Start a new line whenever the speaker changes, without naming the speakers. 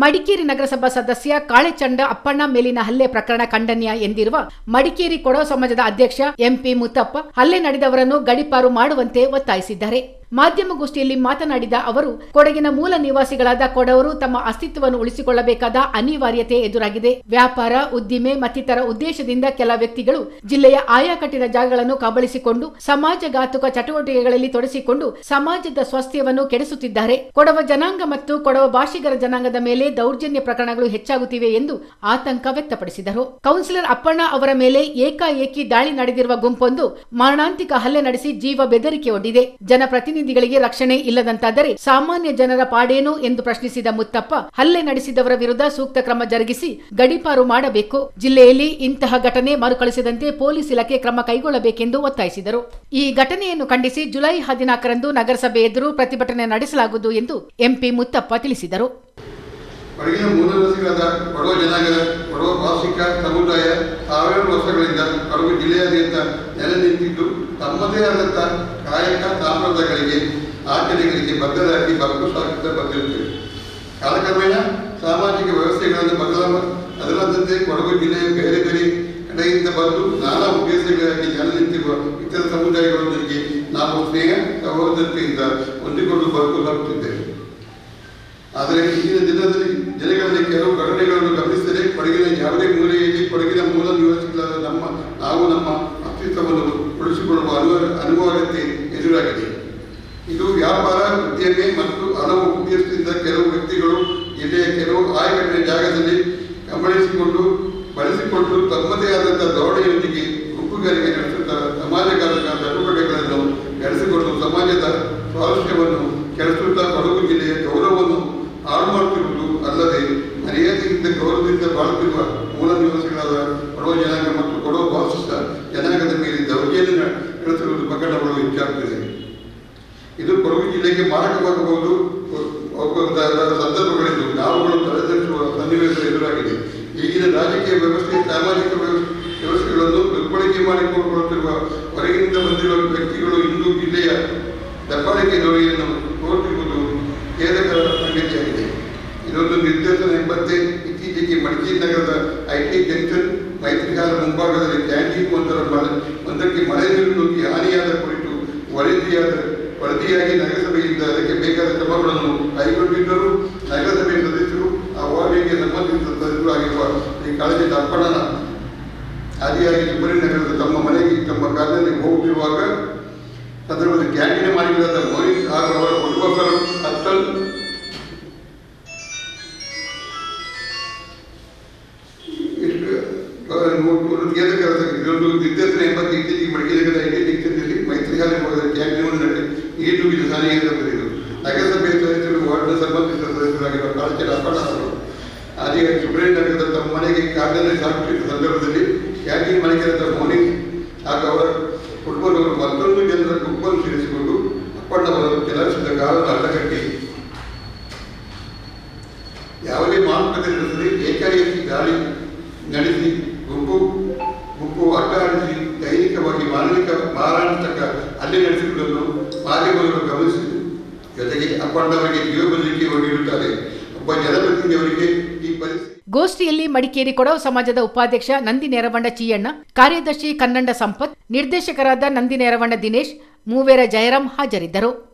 ಮಡಿಕೇರಿ ನಗರಸಭಾ ಸದಸ್ಯ ಕಾಳೆಚಂಡ ಅಪ್ಪಣ್ಣ ಮೇಲಿನ ಹಲ್ಲೆ ಪ್ರಕರಣ ಖಂಡನೀಯ ಎಂದಿರುವ ಮಡಿಕೇರಿ ಕೊಡವ ಸಮಾಜದ ಅಧ್ಯಕ್ಷ ಎಂಪಿ ಮುತ್ತಪ್ಪ ಹಲ್ಲೆ ನಡೆದವರನ್ನು ಗಡಿಪಾರು ಮಾಡುವಂತೆ ಒತ್ತಾಯಿಸಿದ್ದಾರೆ ಮಾಧ್ಯಮಗೋಷ್ಠಿಯಲ್ಲಿ ಮಾತನಾಡಿದ ಅವರು ಕೊಡಗಿನ ಮೂಲ ನಿವಾಸಿಗಳಾದ ಕೊಡವರು ತಮ್ಮ ಅಸ್ತಿತ್ವವನ್ನು ಉಳಿಸಿಕೊಳ್ಳಬೇಕಾದ ಅನಿವಾರ್ಯತೆ ಎದುರಾಗಿದೆ ವ್ಯಾಪಾರ ಉದ್ದಿಮೆ ಮತ್ತಿತರ ಉದ್ದೇಶದಿಂದ ಕೆಲ ವ್ಯಕ್ತಿಗಳು ಜಿಲ್ಲೆಯ ಆಯಾ ಕಟ್ಟಿದ ಜಾಗಗಳನ್ನು ಕಬಳಿಸಿಕೊಂಡು ಸಮಾಜಘಾತುಕ ಚಟುವಟಿಕೆಗಳಲ್ಲಿ ತೊಡಗಿಸಿಕೊಂಡು ಸಮಾಜದ ಸ್ವಾಸ್ಥ್ಯವನ್ನು ಕೆಡಿಸುತ್ತಿದ್ದಾರೆ ಕೊಡವ ಜನಾಂಗ ಮತ್ತು ಕೊಡವ ಭಾಷಿಗರ ಜನಾಂಗದ ಮೇಲೆ ದೌರ್ಜನ್ಯ ಪ್ರಕರಣಗಳು ಹೆಚ್ಚಾಗುತ್ತಿವೆ ಎಂದು ಆತಂಕ ವ್ಯಕ್ತಪಡಿಸಿದರು ಕೌನ್ಸಿಲರ್ ಅಪ್ಪಣ್ಣ ಅವರ ಮೇಲೆ ಏಕಾಏಕಿ ದಾಳಿ ನಡೆದಿರುವ ಗುಂಪೊಂದು ಮಾರಣಾಂತಿಕ ಹಲ್ಲೆ ನಡೆಸಿ ಜೀವ ಬೆದರಿಕೆ ಒಡ್ಡಿದೆ ಜನಪ್ರತಿನಿಧಿಗಳಿಗೆ ರಕ್ಷಣೆ ಇಲ್ಲದಂತಾದರೆ ಸಾಮಾನ್ಯ ಜನರ ಪಾಡೇನು ಎಂದು ಪ್ರಶ್ನಿಸಿದ ಮುತ್ತಪ್ಪ ಹಲ್ಲೆ ನಡೆಸಿದವರ ವಿರುದ್ಧ ಸೂಕ್ತ ಕ್ರಮ ಜರುಗಿಸಿ ಗಡಿಪಾರು ಮಾಡಬೇಕು ಜಿಲ್ಲೆಯಲ್ಲಿ ಇಂತಹ ಘಟನೆ ಮರುಕಳಿಸದಂತೆ ಪೊಲೀಸ್ ಇಲಾಖೆ ಕ್ರಮ ಕೈಗೊಳ್ಳಬೇಕೆಂದು ಒತ್ತಾಯಿಸಿದರು ಈ ಘಟನೆಯನ್ನು ಖಂಡಿಸಿ ಜುಲೈ ಹದಿನಾಲ್ಕರಂದು ನಗರಸಭೆ ಎದುರು ಪ್ರತಿಭಟನೆ ನಡೆಸಲಾಗುವುದು ಎಂದು ಎಂಪಿ ಮುತ್ತಪ್ಪ ತಿಳಿಸಿದರು
ಕೊಡಗಿನ ಮೂಲವಾಸಿಗಳಾದ ಕೊಡವ ಜನಾಂಗದ ಕೊಡವ ಭಾಷಿಕ ಸಮುದಾಯ ಸಾವಿರಾರು ವರ್ಷಗಳಿಂದ ಕೊಡಗು ಜಿಲ್ಲೆಯಾದ್ಯಂತ ನೆಲೆ ನಿಂತಿದ್ದು ತಮ್ಮದೇ ಆದಂಥ ಕಾಯಕ ಸಾಂಪ್ರದಾಯಗಳಿಗೆ ಆಚರಣೆಗಳಿಗೆ ಬದ್ಧರಾಗಿ ಬದುಕು ಸಾಗುತ್ತಾ ಬಂದಿರುತ್ತೇವೆ ಕಾಲಕ್ರಮೇಣ ಸಾಮಾಜಿಕ ವ್ಯವಸ್ಥೆಗಳನ್ನು ಬದಲಾವ ಅದರಂತೆ ಕೊಡಗು ಜಿಲ್ಲೆಯ ಬೇರೆ ಬೇರೆ ಕಡೆಯಿಂದ ಬಂದು ನಾನಾ ಉದ್ದೇಶಗಳಿಗಾಗಿ ನೆಲೆ ನಿಂತಿರುವ ಇತರ ಸಮುದಾಯಗಳೊಂದಿಗೆ ನಾವು ಸ್ನೇಹ ಸಹೋದರತೆಯಿಂದ ಹೊಂದಿಕೊಂಡು ಬದುಕು ಸಾಗುತ್ತಿದ್ದೇವೆ ಆದರೆ ಇಂದಿನ ದಿನದಲ್ಲಿ ಜನಗಳಲ್ಲಿ ಕೆಲವು ಘಟನೆಗಳನ್ನು ಗಮನಿಸಿದರೆ ಕೊಡಗಿನ ಯಾವುದೇ ಮೂಲೆಯಲ್ಲಿ ಕೊಡಗಿನ ಮೂಲ ನಿವಾಸಿಗಳಾದ ನಮ್ಮ ನಾವು ನಮ್ಮ ಅಸ್ತಿತ್ವವನ್ನು ಉಳಿಸಿಕೊಳ್ಳುವ ಅನಿವಾರ್ಯ ಅನಿವಾರ್ಯತೆ ಎದುರಾಗಿದೆ ಇದು ವ್ಯಾಪಾರ ಉದ್ಯಮೆ ಮತ್ತು ಹಲವು ಉದ್ದೇಶದಿಂದ ಕೆಲವು ವ್ಯಕ್ತಿಗಳು ಜಿಲ್ಲೆಯ ಕೆಲವು ಆಯಕಟ್ಟಿನ ಜಾಗದಲ್ಲಿ ಕಬಳಿಸಿಕೊಂಡು ಬಳಸಿಕೊಂಡು ತಮ್ಮದೇ ಆದಂತಹ ಧೋರಣೆಯೊಂದಿಗೆ ಗುಂಪುಗಾರಿಕೆ ನಡೆಸುತ್ತಾ ಸಮಾಜಘಾತಕ ಚಟುವಟಿಕೆಗಳನ್ನು ನಡೆಸಿಕೊಂಡು ಸಮಾಜದ ಸ್ವಾರಸ್ಯವನ್ನು ಕೆಡಿಸುತ್ತಾ ಕೊಡಗು ಜಿಲ್ಲೆಯ ಗೌರವವನ್ನು ಹಾಳು ಮಾಡುತ್ತಿರುವುದು ಅಲ್ಲದೆ ಮರ್ಯಾದೆಯಿಂದ ಗೌರವದಿಂದ ಬಾಳುತ್ತಿರುವ ಮೂಲ ನಿವಾಸಿಗಳಾದ ಕೊಡವ ಜನಾಂಗ ಮತ್ತು ಕೊಡವ ಭಾಷಿಕ ಜನಾಂಗದ ಮೇಲೆ ದೌರ್ಜನ್ಯ ನಡೆಸಿರುವುದು ಪ್ರಕರಣಗಳು ಹೆಚ್ಚಾಗುತ್ತಿದೆ ಇದು ಕೊಡಗು ಜಿಲ್ಲೆಗೆ ಮಾರಕವಾಗಬಹುದು ಹೋಗಬಹುದಾದ ಸಂದರ್ಭಗಳಿದ್ದು ನಾವುಗಳು ತಲೆದರಿಸುವ ಸನ್ನಿವೇಶ ಎದುರಾಗಿದೆ ಈಗಿನ ರಾಜಕೀಯ ವ್ಯವಸ್ಥೆ ಸಾಮಾಜಿಕ ವ್ಯವಸ್ಥೆ ವ್ಯವಸ್ಥೆಗಳನ್ನು ದುರ್ಬಳಕೆ ಮಾಡಿಕೊಳ್ಳುತ್ತಿರುವ ಹೊರಗಿನಿಂದ ಬಂದಿರುವ ವ್ಯಕ್ತಿಗಳು ಇಂದು ಜಿಲ್ಲೆಯ ದಬ್ಬಾಳಿಕೆ ಧೋರಣೆಯನ್ನು ತೋರುತ್ತಿರುವುದು ಖೇದಕರ ಸಂಗತಿಯಾಗಿದೆ ಇದೊಂದು ನಿರ್ದೇಶನ ಎಂಬಂತೆ ಇತ್ತೀಚೆಗೆ ಮಡಿಕೇರಿ ನಗರದ ಐಟಿ ಜಂಕ್ಷನ್ ಮೈತ್ರಿ ಹಾಲ್ ಮುಂಭಾಗದಲ್ಲಿ ಕ್ಯಾಂಟೀನ್ ಒಂದರ ಮಳೆ ಒಂದಕ್ಕೆ ಮಳೆ ನೀರು ನುಗ್ಗಿ ಹಾನಿಯಾದ ಕುರಿತು ವರದಿಯಾದ ವರದಿಯಾಗಿ ನಗರಸಭೆಯಿಂದ ಅದಕ್ಕೆ ಬೇಕಾದ ಕ್ರಮಗಳನ್ನು ಕೈಗೊಂಡಿದ್ದರೂ ನಗರಸಭೆ ಸದಸ್ಯರು ಆ ವಾರ್ಡಿಗೆ ಸಂಬಂಧಿಸಿದ ಸದಸ್ಯರು ಆಗಿರುವ ಈ ಕಾಳಜಿ ಅಪ್ಪಣ್ಣನ ಆದಿಯಾಗಿ ಸುಬ್ರಹ್ಮಣ್ಯ ನಗರದ ತಮ್ಮ ಮನೆಗೆ ತಮ್ಮ ಕಾರಿನಲ್ಲಿ ಹೋಗುತ್ತಿರುವಾಗ ಸಂದರ್ಭದಲ್ಲಿ ಕ್ಯಾಂಟೀನ್ ಮಾಡಿದ ಮೋಹಿತ್ ಹಾಗೂ ಅವರ ಕುಟುಂಬಸ್ಥರು ಅತ್ತಲ್ ಇದೊಂದು ನಿರ್ದೇಶನ ಎಂಬತ್ತು ಇತ್ತೀಚೆಗೆ ಮಡಿಕೇರಿ ಐಟಿ ಡಿಕ್ಷನ್ನಲ್ಲಿ ಮೈತ್ರಿ ಹಾಲಿ ಕ್ಯಾಂಟೀನ್ ನಡೆಸಿ ಈ ದುಡ್ಡಿನ ಸಾರಿಗೆ ಬರೆದಿದ್ದು ನಗರಸಭೆ ಸದಸ್ಯರು ವಾರ್ಡ್ನ ಸಂಬಂಧಿಸಿದ ಸದಸ್ಯರಾಗಿರುವ ಕಾಳಚರ ಅಪ್ಪಣ್ಣ ಅವರು ಆದಿಯಾಗಿ ಸುಬ್ರಹ್ಮಣ್ಯ ನಗರದ ತಮ್ಮ ಮನೆಗೆ ಕಾರ್ನಲ್ಲಿ ಸಾಗುತ್ತಿದ್ದ ಸಂದರ್ಭದಲ್ಲಿ ಕ್ಯಾಂಟೀನ್ ಮಾಲೀಕರಾದ ಮೋನಿತ್ ಹಾಗೂ ಅವರ ಕುಟುಂಬದವರು ಮತ್ತೊಂದು ಜನರ ಗುಂಪನ್ನು ಸೇರಿಸಿಕೊಂಡು ಅಪ್ಪಣ್ಣವರು ಕೆಲಸದ ಕಾಲನ್ನು ಅಡ್ಡಗಟ್ಟಿ ಯಾವುದೇ ಮಾತುಕತೆ ನಡೆಸದೆ ಏಕಾಏಕಿ ದಾಳಿ ನಡೆಸಿ ಗುಂಪು ಗುಂಪು ಅಡ್ಡಾಡಿಸಿ ದೈನಿಕವಾಗಿ ಮಾನವಿಕ ಮಾರಣಾಂತಕ ಹಲ್ಲೆ ನಡೆಸಿರುವುದನ್ನು ಮಾಧ್ಯಮಗಳು ಗಮನಿಸಿದರು ಜೊತೆಗೆ ಅಪ್ಪಣ್ಣವರಿಗೆ ಜೀವ ಬದಲಿಕೆ ಒಡ್ಡಿರುತ್ತಾರೆ ಒಬ್ಬ ಜನಪ್ರತಿನಿಧಿಯವರಿಗೆ ಈ ಪರಿಸ್ಥಿತಿ
ಗೋಷ್ಠಿಯಲ್ಲಿ ಮಡಿಕೇರಿ ಕೊಡವ ಸಮಾಜದ ಉಪಾಧ್ಯಕ್ಷ ನಂದಿ ನೇರವಂಡ ಚೀಯಣ್ಣ ಕಾರ್ಯದರ್ಶಿ ಕನ್ನಂಡ ಸಂಪತ್ ನಿರ್ದೇಶಕರಾದ ನಂದಿ ನೇರವಂಡ ದಿನೇಶ್ ಮೂವೇರ ಜಯರಾಮ್ ಹಾಜರಿದ್ದರು